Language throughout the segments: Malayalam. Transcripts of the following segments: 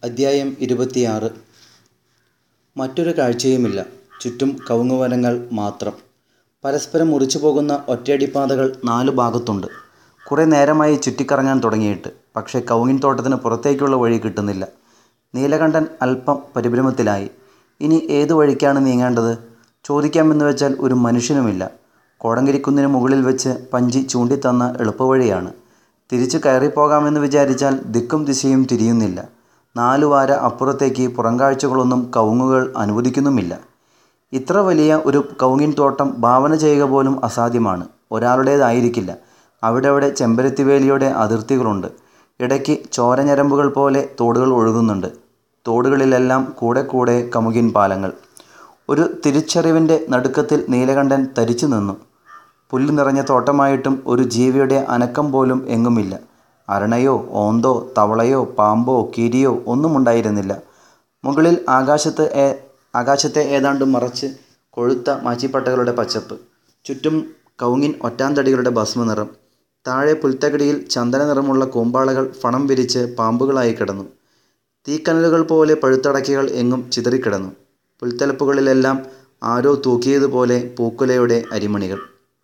അദ്ധ്യായം ഇരുപത്തിയാറ് മറ്റൊരു കാഴ്ചയുമില്ല ചുറ്റും കവുങ്ങുമരങ്ങൾ മാത്രം പരസ്പരം മുറിച്ചു പോകുന്ന ഒറ്റയടിപ്പാതകൾ നാലു ഭാഗത്തുണ്ട് കുറേ നേരമായി ചുറ്റിക്കറങ്ങാൻ തുടങ്ങിയിട്ട് പക്ഷേ കവുങ്ങിൻ തോട്ടത്തിന് പുറത്തേക്കുള്ള വഴി കിട്ടുന്നില്ല നീലകണ്ഠൻ അല്പം പരിഭ്രമത്തിലായി ഇനി ഏതു വഴിക്കാണ് നീങ്ങേണ്ടത് ചോദിക്കാമെന്ന് വെച്ചാൽ ഒരു മനുഷ്യനുമില്ല കോടങ്കരിക്കുന്നിന് മുകളിൽ വെച്ച് പഞ്ചി ചൂണ്ടിത്തന്ന എളുപ്പവഴിയാണ് തിരിച്ചു കയറിപ്പോകാമെന്ന് വിചാരിച്ചാൽ ദിക്കും ദിശയും തിരിയുന്നില്ല നാലു വാര അപ്പുറത്തേക്ക് പുറംകാഴ്ചകളൊന്നും കവുങ്ങുകൾ അനുവദിക്കുന്നുമില്ല ഇത്ര വലിയ ഒരു കവുങ്ങിൻ തോട്ടം ഭാവന ചെയ്യുക പോലും അസാധ്യമാണ് ഒരാളുടേതായിരിക്കില്ല അവിടെവിടെ ചെമ്പരത്തിവേലിയുടെ അതിർത്തികളുണ്ട് ഇടയ്ക്ക് ചോരഞരമ്പുകൾ പോലെ തോടുകൾ ഒഴുകുന്നുണ്ട് തോടുകളിലെല്ലാം കൂടെ കൂടെ കമുകിൻ പാലങ്ങൾ ഒരു തിരിച്ചറിവിൻ്റെ നടുക്കത്തിൽ നീലകണ്ഠൻ തരിച്ചു നിന്നു പുല്ല് നിറഞ്ഞ തോട്ടമായിട്ടും ഒരു ജീവിയുടെ അനക്കം പോലും എങ്ങുമില്ല അരണയോ ഓന്തോ തവളയോ പാമ്പോ കീരിയോ ഒന്നും ഉണ്ടായിരുന്നില്ല മുകളിൽ ആകാശത്ത് ഏ ആകാശത്തെ ഏതാണ്ട് മറച്ച് കൊഴുത്ത മാച്ചിപ്പട്ടകളുടെ പച്ചപ്പ് ചുറ്റും കവുങ്ങിൻ ഒറ്റാന്തടികളുടെ ഭസ്മനിറം താഴെ പുൽത്തകടിയിൽ ചന്ദന നിറമുള്ള കൂമ്പാളകൾ ഫണം വിരിച്ച് പാമ്പുകളായി കിടന്നു തീക്കനലുകൾ പോലെ പഴുത്തടക്കികൾ എങ്ങും ചിതറിക്കിടന്നു പുൽത്തലപ്പുകളിലെല്ലാം ആരോ തൂക്കിയതുപോലെ പൂക്കുലയുടെ അരിമണികൾ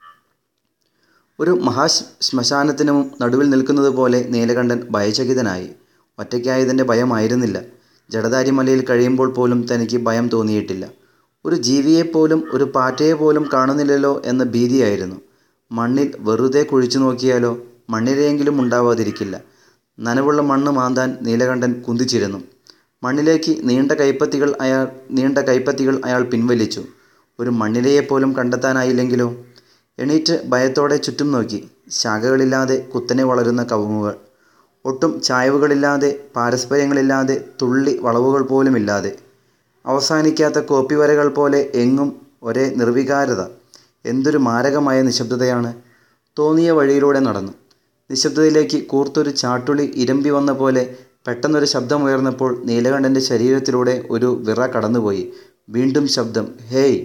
ഒരു മഹാ ശ്മശാനത്തിനു നടുവിൽ നിൽക്കുന്നത് പോലെ നീലകണ്ഠൻ ഭയചകിതനായി ഒറ്റയ്ക്കായതിൻ്റെ ഭയമായിരുന്നില്ല ജഡധാരി മലയിൽ കഴിയുമ്പോൾ പോലും തനിക്ക് ഭയം തോന്നിയിട്ടില്ല ഒരു ജീവിയെപ്പോലും ഒരു പാറ്റയെ പോലും കാണുന്നില്ലല്ലോ എന്ന ഭീതിയായിരുന്നു മണ്ണിൽ വെറുതെ കുഴിച്ചു നോക്കിയാലോ മണ്ണിലെയെങ്കിലും ഉണ്ടാവാതിരിക്കില്ല നനവുള്ള മണ്ണ് മാന്താൻ നീലകണ്ഠൻ കുന്തിച്ചിരുന്നു മണ്ണിലേക്ക് നീണ്ട കൈപ്പത്തികൾ അയാൾ നീണ്ട കൈപ്പത്തികൾ അയാൾ പിൻവലിച്ചു ഒരു മണ്ണിലയെപ്പോലും കണ്ടെത്താനായില്ലെങ്കിലോ എണീറ്റ് ഭയത്തോടെ ചുറ്റും നോക്കി ശാഖകളില്ലാതെ കുത്തനെ വളരുന്ന കവുങ്ങുകൾ ഒട്ടും ചായവുകളില്ലാതെ പാരസ്പര്യങ്ങളില്ലാതെ തുള്ളി വളവുകൾ പോലുമില്ലാതെ അവസാനിക്കാത്ത കോപ്പി വരകൾ പോലെ എങ്ങും ഒരേ നിർവികാരത എന്തൊരു മാരകമായ നിശബ്ദതയാണ് തോന്നിയ വഴിയിലൂടെ നടന്നു നിശബ്ദതയിലേക്ക് കൂർത്തൊരു ചാട്ടുളി ഇരമ്പി വന്ന പോലെ പെട്ടെന്നൊരു ശബ്ദമുയർന്നപ്പോൾ നീലകണ്ഠൻ്റെ ശരീരത്തിലൂടെ ഒരു വിറ കടന്നുപോയി വീണ്ടും ശബ്ദം ഹേയ്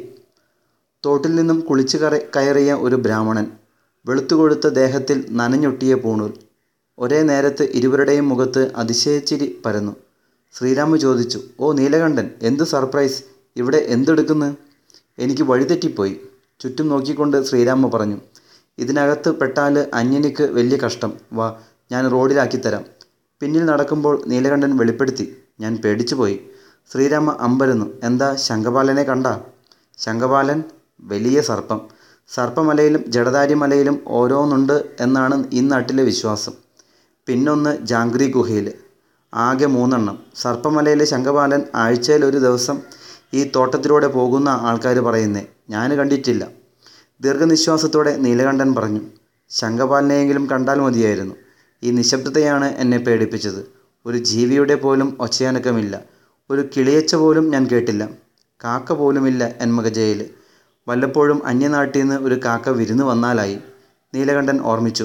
തോട്ടിൽ നിന്നും കുളിച്ചു കറ കയറിയ ഒരു ബ്രാഹ്മണൻ വെളുത്തുകൊഴുത്ത ദേഹത്തിൽ നനഞ്ഞൊട്ടിയ പൂണൂൽ ഒരേ നേരത്ത് ഇരുവരുടെയും മുഖത്ത് അതിശയച്ചിരി പരന്നു ശ്രീരാമ ചോദിച്ചു ഓ നീലകണ്ഠൻ എന്ത് സർപ്രൈസ് ഇവിടെ എന്തെടുക്കുന്നു എനിക്ക് വഴിതെറ്റിപ്പോയി ചുറ്റും നോക്കിക്കൊണ്ട് ശ്രീരാമ പറഞ്ഞു ഇതിനകത്ത് പെട്ടാൽ അന്യനിക്ക് വലിയ കഷ്ടം വാ ഞാൻ റോഡിലാക്കിത്തരാം പിന്നിൽ നടക്കുമ്പോൾ നീലകണ്ഠൻ വെളിപ്പെടുത്തി ഞാൻ പേടിച്ചുപോയി ശ്രീരാമ അമ്പരന്നു എന്താ ശങ്കപാലനെ കണ്ട ശങ്കപാലൻ വലിയ സർപ്പം സർപ്പമലയിലും ജഡധാരി മലയിലും ഓരോന്നുണ്ട് എന്നാണ് ഈ നാട്ടിലെ വിശ്വാസം പിന്നൊന്ന് ജാംഗ്രി ഗുഹയിൽ ആകെ മൂന്നെണ്ണം സർപ്പമലയിലെ ശങ്കപാലൻ ആഴ്ചയിൽ ഒരു ദിവസം ഈ തോട്ടത്തിലൂടെ പോകുന്ന ആൾക്കാർ പറയുന്നേ ഞാൻ കണ്ടിട്ടില്ല ദീർഘനിശ്വാസത്തോടെ നീലകണ്ഠൻ പറഞ്ഞു ശങ്കപാലനെയെങ്കിലും കണ്ടാൽ മതിയായിരുന്നു ഈ നിശബ്ദതയാണ് എന്നെ പേടിപ്പിച്ചത് ഒരു ജീവിയുടെ പോലും ഒച്ചയനക്കമില്ല ഒരു കിളിയച്ച പോലും ഞാൻ കേട്ടില്ല കാക്ക പോലുമില്ല എന്മകജയിൽ വല്ലപ്പോഴും അന്യനാട്ടിൽ നിന്ന് ഒരു കാക്ക വിരുന്ന് വന്നാലായി നീലകണ്ഠൻ ഓർമ്മിച്ചു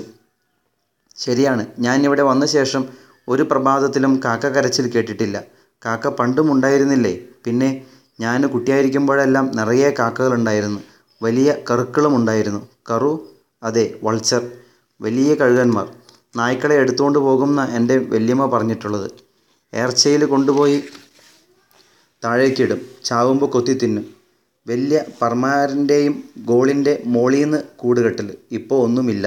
ശരിയാണ് ഞാൻ ഇവിടെ വന്ന ശേഷം ഒരു പ്രഭാതത്തിലും കാക്ക കരച്ചിൽ കേട്ടിട്ടില്ല കാക്ക പണ്ടും ഉണ്ടായിരുന്നില്ലേ പിന്നെ ഞാൻ കുട്ടിയായിരിക്കുമ്പോഴെല്ലാം നിറയെ കാക്കകളുണ്ടായിരുന്നു വലിയ കറുക്കളും ഉണ്ടായിരുന്നു കറു അതെ വൾച്ചർ വലിയ കഴുകന്മാർ നായ്ക്കളെ എടുത്തുകൊണ്ട് പോകുന്ന എൻ്റെ വല്യമ്മ പറഞ്ഞിട്ടുള്ളത് ഏർച്ചയിൽ കൊണ്ടുപോയി താഴേക്കിടും ചാവുമ്പോൾ കൊത്തി തിന്നും വലിയ പർമാരൻ്റെയും ഗോളിൻ്റെ മോളീന്ന് കൂടുകെട്ടൽ ഇപ്പോൾ ഒന്നുമില്ല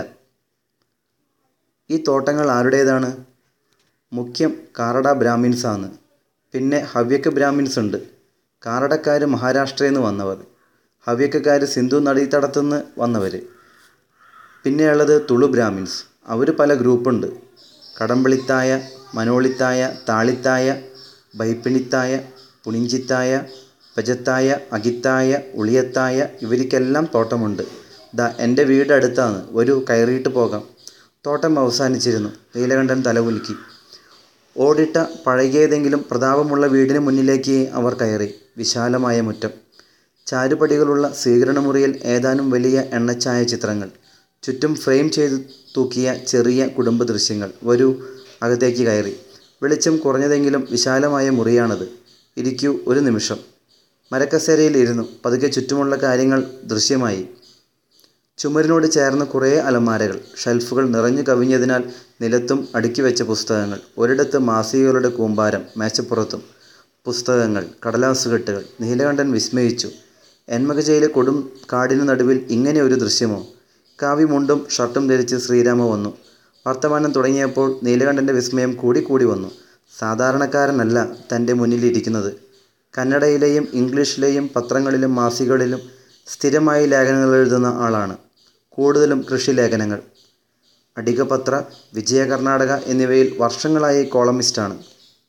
ഈ തോട്ടങ്ങൾ ആരുടേതാണ് മുഖ്യം കാറഡ ബ്രാഹ്മിൻസാണ് പിന്നെ ഹവ്യക്ക് ബ്രാഹ്മിൻസ് ഉണ്ട് കാറടക്കാർ മഹാരാഷ്ട്രയിൽ നിന്ന് വന്നവർ ഹവ്യക്കാർ സിന്ധു നദീതടത്തുനിന്ന് വന്നവർ പിന്നെയുള്ളത് തുളു ബ്രാഹ്മിൻസ് അവർ പല ഗ്രൂപ്പുണ്ട് കടമ്പിളിത്തായ മനോളിത്തായ താളിത്തായ ബൈപ്പിണിത്തായ പുണിഞ്ചിത്തായ പജത്തായ അകിത്തായ ഉളിയത്തായ ഇവർക്കെല്ലാം തോട്ടമുണ്ട് ദാ എൻ്റെ വീട് അടുത്താണ് ഒരു കയറിയിട്ട് പോകാം തോട്ടം അവസാനിച്ചിരുന്നു നീലകണ്ഠൻ തലകുലുക്കി ഓടിട്ട പഴകിയതെങ്കിലും പ്രതാപമുള്ള വീടിന് മുന്നിലേക്ക് അവർ കയറി വിശാലമായ മുറ്റം ചാരുപടികളുള്ള സ്വീകരണമുറിയിൽ ഏതാനും വലിയ എണ്ണച്ചായ ചിത്രങ്ങൾ ചുറ്റും ഫ്രെയിം ചെയ്ത് തൂക്കിയ ചെറിയ കുടുംബ ദൃശ്യങ്ങൾ വരൂ അകത്തേക്ക് കയറി വെളിച്ചം കുറഞ്ഞതെങ്കിലും വിശാലമായ മുറിയാണത് ഇരിക്കൂ ഒരു നിമിഷം മരക്കസേരയിൽ ഇരുന്നു പതുക്കെ ചുറ്റുമുള്ള കാര്യങ്ങൾ ദൃശ്യമായി ചുമരിനോട് ചേർന്ന് കുറേ അലമാരകൾ ഷെൽഫുകൾ നിറഞ്ഞു കവിഞ്ഞതിനാൽ നിലത്തും അടുക്കി വെച്ച പുസ്തകങ്ങൾ ഒരിടത്ത് മാസികകളുടെ കൂമ്പാരം മേശപ്പുറത്തും പുസ്തകങ്ങൾ കടലാസുകെട്ടുകൾ നീലകണ്ഠൻ വിസ്മയിച്ചു എന്മകജയിലെ കൊടും കാടിനു നടുവിൽ ഇങ്ങനെ ഒരു ദൃശ്യമോ കാവ്യമുണ്ടും ഷർട്ടും ധരിച്ച് ശ്രീരാമ വന്നു വർത്തമാനം തുടങ്ങിയപ്പോൾ നീലകണ്ഠൻ്റെ വിസ്മയം കൂടിക്കൂടി വന്നു സാധാരണക്കാരനല്ല തൻ്റെ മുന്നിലിരിക്കുന്നത് കന്നഡയിലെയും ഇംഗ്ലീഷിലെയും പത്രങ്ങളിലും മാസികകളിലും സ്ഥിരമായി ലേഖനങ്ങൾ എഴുതുന്ന ആളാണ് കൂടുതലും കൃഷി ലേഖനങ്ങൾ അടികപത്ര വിജയ കർണാടക എന്നിവയിൽ വർഷങ്ങളായി കോളമിസ്റ്റാണ്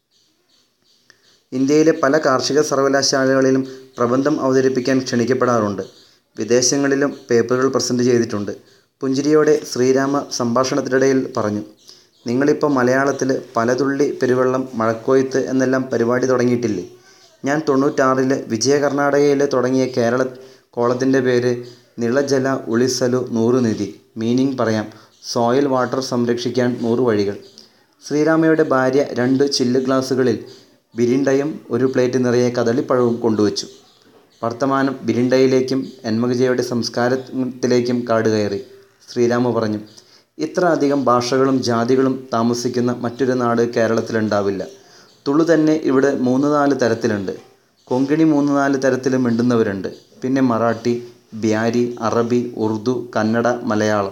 ഇന്ത്യയിലെ പല കാർഷിക സർവകലാശാലകളിലും പ്രബന്ധം അവതരിപ്പിക്കാൻ ക്ഷണിക്കപ്പെടാറുണ്ട് വിദേശങ്ങളിലും പേപ്പറുകൾ പ്രസൻറ്റ് ചെയ്തിട്ടുണ്ട് പുഞ്ചിരിയോടെ ശ്രീരാമ സംഭാഷണത്തിനിടയിൽ പറഞ്ഞു നിങ്ങളിപ്പോൾ മലയാളത്തിൽ പലതുള്ളി പെരുവെള്ളം മഴക്കോയത്ത് എന്നെല്ലാം പരിപാടി തുടങ്ങിയിട്ടില്ലേ ഞാൻ തൊണ്ണൂറ്റാറിൽ വിജയ കർണാടകയിൽ തുടങ്ങിയ കേരള കോളത്തിൻ്റെ പേര് നിളജല ഉളിസലു നൂറ് നിധി മീനിങ് പറയാം സോയിൽ വാട്ടർ സംരക്ഷിക്കാൻ നൂറ് വഴികൾ ശ്രീരാമയുടെ ഭാര്യ രണ്ട് ചില്ല് ഗ്ലാസുകളിൽ ബിരിണ്ടയും ഒരു പ്ലേറ്റ് നിറയെ കദളിപ്പഴവും കൊണ്ടുവച്ചു വർത്തമാനം ബിരിണ്ടയിലേക്കും എന്മകജയുടെ സംസ്കാരത്തിലേക്കും കാടുകയറി ശ്രീരാമ പറഞ്ഞു ഇത്ര അധികം ഭാഷകളും ജാതികളും താമസിക്കുന്ന മറ്റൊരു നാട് കേരളത്തിലുണ്ടാവില്ല തുളു തന്നെ ഇവിടെ മൂന്ന് നാല് തരത്തിലുണ്ട് കൊങ്കിണി മൂന്ന് നാല് തരത്തിൽ മിണ്ടുന്നവരുണ്ട് പിന്നെ മറാഠി ബ്യാരി അറബി ഉറുദു കന്നഡ മലയാളം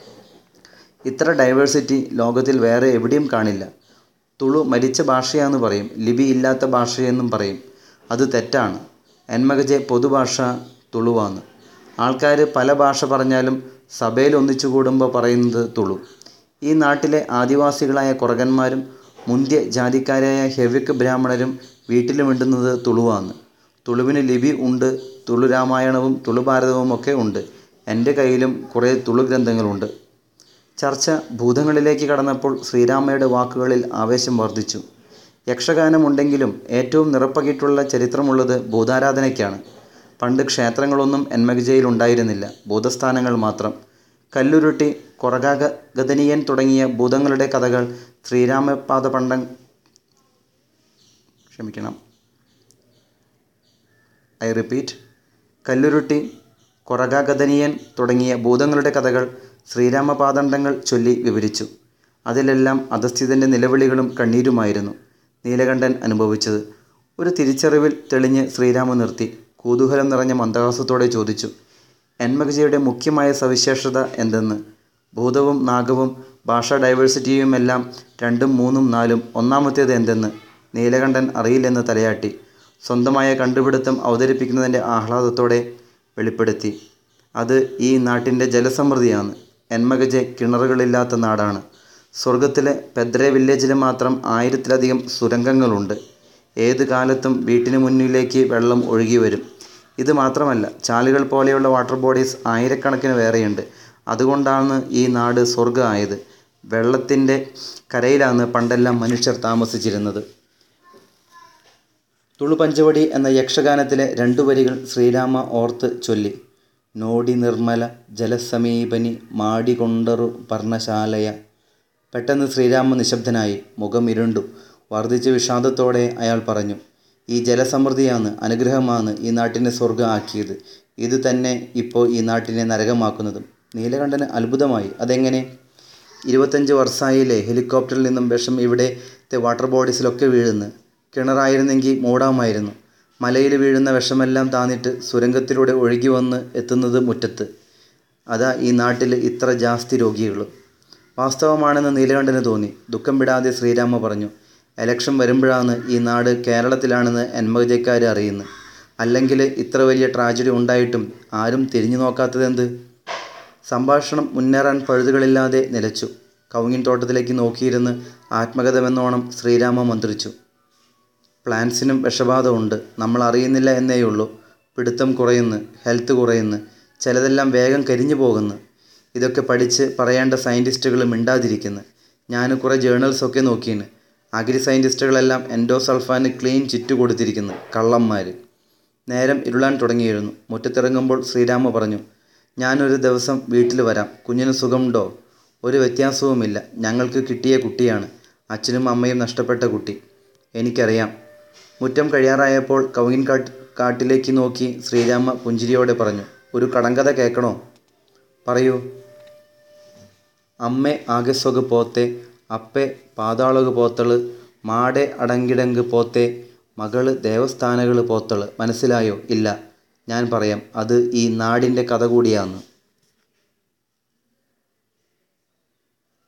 ഇത്ര ഡൈവേഴ്സിറ്റി ലോകത്തിൽ വേറെ എവിടെയും കാണില്ല തുളു മരിച്ച ഭാഷയാന്ന് പറയും ലിപി ഇല്ലാത്ത ഭാഷയെന്നും പറയും അത് തെറ്റാണ് എന്മകജെ പൊതുഭാഷ തുളുവാന്ന് ആൾക്കാർ പല ഭാഷ പറഞ്ഞാലും സഭയിൽ ഒന്നിച്ചു കൂടുമ്പോൾ പറയുന്നത് തുളു ഈ നാട്ടിലെ ആദിവാസികളായ കുറകന്മാരും മുന്തിയ ജാതിക്കാരായ ഹെവിക്ക് ബ്രാഹ്മണരും വീട്ടിൽ മിണ്ടുന്നത് തുളുവാന്ന് തുളുവിന് ലിപി ഉണ്ട് തുളു രാമായണവും തുളു ഭാരതവും ഒക്കെ ഉണ്ട് എൻ്റെ കയ്യിലും കുറേ തുളു ഗ്രന്ഥങ്ങളുണ്ട് ചർച്ച ഭൂതങ്ങളിലേക്ക് കടന്നപ്പോൾ ശ്രീരാമയുടെ വാക്കുകളിൽ ആവേശം വർദ്ധിച്ചു യക്ഷഗാനമുണ്ടെങ്കിലും ഏറ്റവും നിറപ്പകിട്ടുള്ള ചരിത്രമുള്ളത് ഭൂതാരാധനയ്ക്കാണ് പണ്ട് ക്ഷേത്രങ്ങളൊന്നും എന്മകജയിൽ ഉണ്ടായിരുന്നില്ല ഭൂതസ്ഥാനങ്ങൾ മാത്രം കല്ലുരുട്ടി കൊറകാഗതനിയൻ തുടങ്ങിയ ഭൂതങ്ങളുടെ കഥകൾ ശ്രീരാമപാദ പണ്ഡം ക്ഷമിക്കണം ഐ റിപ്പീറ്റ് കല്ലുരുട്ടി കൊറകാഗതനിയൻ തുടങ്ങിയ ഭൂതങ്ങളുടെ കഥകൾ ശ്രീരാമപാദണ്ഡങ്ങൾ ചൊല്ലി വിവരിച്ചു അതിലെല്ലാം അധസ്ഥിതൻ്റെ നിലവിളികളും കണ്ണീരുമായിരുന്നു നീലകണ്ഠൻ അനുഭവിച്ചത് ഒരു തിരിച്ചറിവിൽ തെളിഞ്ഞ് ശ്രീരാമ നിർത്തി കുതൂഹലം നിറഞ്ഞ മന്ദഹാസത്തോടെ ചോദിച്ചു എന്മകജയുടെ മുഖ്യമായ സവിശേഷത എന്തെന്ന് ഭൂതവും നാഗവും ഭാഷാ ഡൈവേഴ്സിറ്റിയുമെല്ലാം രണ്ടും മൂന്നും നാലും ഒന്നാമത്തേത് എന്തെന്ന് നീലകണ്ഠൻ അറിയില്ലെന്ന് തലയാട്ടി സ്വന്തമായ കണ്ടുപിടുത്തം അവതരിപ്പിക്കുന്നതിൻ്റെ ആഹ്ലാദത്തോടെ വെളിപ്പെടുത്തി അത് ഈ നാട്ടിൻ്റെ ജലസമൃദ്ധിയാണ് എന്മകജെ കിണറുകളില്ലാത്ത നാടാണ് സ്വർഗത്തിലെ പെദ്രെ വില്ലേജിൽ മാത്രം ആയിരത്തിലധികം സുരംഗങ്ങളുണ്ട് ഏത് കാലത്തും വീട്ടിന് മുന്നിലേക്ക് വെള്ളം ഒഴുകി വരും ഇത് മാത്രമല്ല ചാലുകൾ പോലെയുള്ള വാട്ടർ ബോഡീസ് ആയിരക്കണക്കിന് വേറെയുണ്ട് അതുകൊണ്ടാണ് ഈ നാട് സ്വർഗ്ഗം ആയത് വെള്ളത്തിൻ്റെ കരയിലാണ് പണ്ടെല്ലാം മനുഷ്യർ താമസിച്ചിരുന്നത് തുളു പഞ്ചവടി എന്ന യക്ഷഗാനത്തിലെ രണ്ടു വരികൾ ശ്രീരാമ ഓർത്ത് ചൊല്ലി നോടി നിർമ്മല ജലസമീപനി മാടികൊണ്ടറു പർണശാലയ പെട്ടെന്ന് ശ്രീരാമ നിശബ്ദനായി മുഖം ഇരുണ്ടു വർദ്ധിച്ച വിഷാദത്തോടെ അയാൾ പറഞ്ഞു ഈ ജലസമൃദ്ധിയാണ് അനുഗ്രഹമാണ് ഈ നാട്ടിനെ സ്വർഗ്ഗം ആക്കിയത് ഇത് തന്നെ ഇപ്പോൾ ഈ നാട്ടിനെ നരകമാക്കുന്നതും നീലകണ്ഠന് അത്ഭുതമായി അതെങ്ങനെ ഇരുപത്തഞ്ച് വർഷമായില്ലേ ഹെലികോപ്റ്ററിൽ നിന്നും വിഷം ഇവിടുത്തെ വാട്ടർ ബോഡീസിലൊക്കെ വീഴുന്നു കിണറായിരുന്നെങ്കിൽ മൂടാമായിരുന്നു മലയിൽ വീഴുന്ന വിഷമെല്ലാം താന്നിട്ട് സുരംഗത്തിലൂടെ ഒഴുകി വന്ന് എത്തുന്നത് മുറ്റത്ത് അതാ ഈ നാട്ടിൽ ഇത്ര ജാസ്തി രോഗികളും വാസ്തവമാണെന്ന് നീലകണ്ഠന് തോന്നി ദുഃഖം വിടാതെ ശ്രീരാമ പറഞ്ഞു എലക്ഷൻ വരുമ്പോഴാണ് ഈ നാട് കേരളത്തിലാണെന്ന് എന്മകജക്കാർ അറിയുന്നത് അല്ലെങ്കിൽ ഇത്ര വലിയ ട്രാജഡി ഉണ്ടായിട്ടും ആരും തിരിഞ്ഞു നോക്കാത്തതെന്ത് സംഭാഷണം മുന്നേറാൻ പഴുതുകളില്ലാതെ നിലച്ചു കവുങ്ങിൻ തോട്ടത്തിലേക്ക് നോക്കിയിരുന്ന് ആത്മകഥമെന്നോണം ശ്രീരാമ മന്ത്രിച്ചു പ്ലാന്റ്സിനും വിഷബാധമുണ്ട് നമ്മൾ അറിയുന്നില്ല എന്നേയുള്ളൂ പിടുത്തം കുറയുന്നു ഹെൽത്ത് കുറയുന്നു ചിലതെല്ലാം വേഗം കരിഞ്ഞു പോകുന്നു ഇതൊക്കെ പഠിച്ച് പറയേണ്ട സയൻറ്റിസ്റ്റുകൾ മിണ്ടാതിരിക്കുന്നു ഞാൻ കുറേ ജേണൽസൊക്കെ നോക്കിയിന് അഗ്രി സയൻറ്റിസ്റ്റുകളെല്ലാം എൻഡോസൾഫാന് ക്ലീൻ ചിറ്റ് കൊടുത്തിരിക്കുന്നു കള്ളന്മാർ നേരം ഇരുളാൻ തുടങ്ങിയിരുന്നു മുറ്റത്തിറങ്ങുമ്പോൾ ശ്രീരാമ പറഞ്ഞു ഞാനൊരു ദിവസം വീട്ടിൽ വരാം കുഞ്ഞിന് സുഖമുണ്ടോ ഒരു വ്യത്യാസവുമില്ല ഞങ്ങൾക്ക് കിട്ടിയ കുട്ടിയാണ് അച്ഛനും അമ്മയും നഷ്ടപ്പെട്ട കുട്ടി എനിക്കറിയാം മുറ്റം കഴിയാറായപ്പോൾ കവുങ്ങിൻ കാട്ട് കാട്ടിലേക്ക് നോക്കി ശ്രീരാമ പുഞ്ചിരിയോടെ പറഞ്ഞു ഒരു കടങ്കഥ കേൾക്കണോ പറയൂ അമ്മെ ആകെസൊഗ് പോത്തെ അപ്പെ പാതാളൊഗ് പോത്തള് മാടെ അടങ്കിടങ്ക് പോത്തെ മകള് ദേവസ്ഥാനകള് പോത്തള് മനസ്സിലായോ ഇല്ല ഞാൻ പറയാം അത് ഈ നാടിൻ്റെ കഥ കൂടിയാന്ന്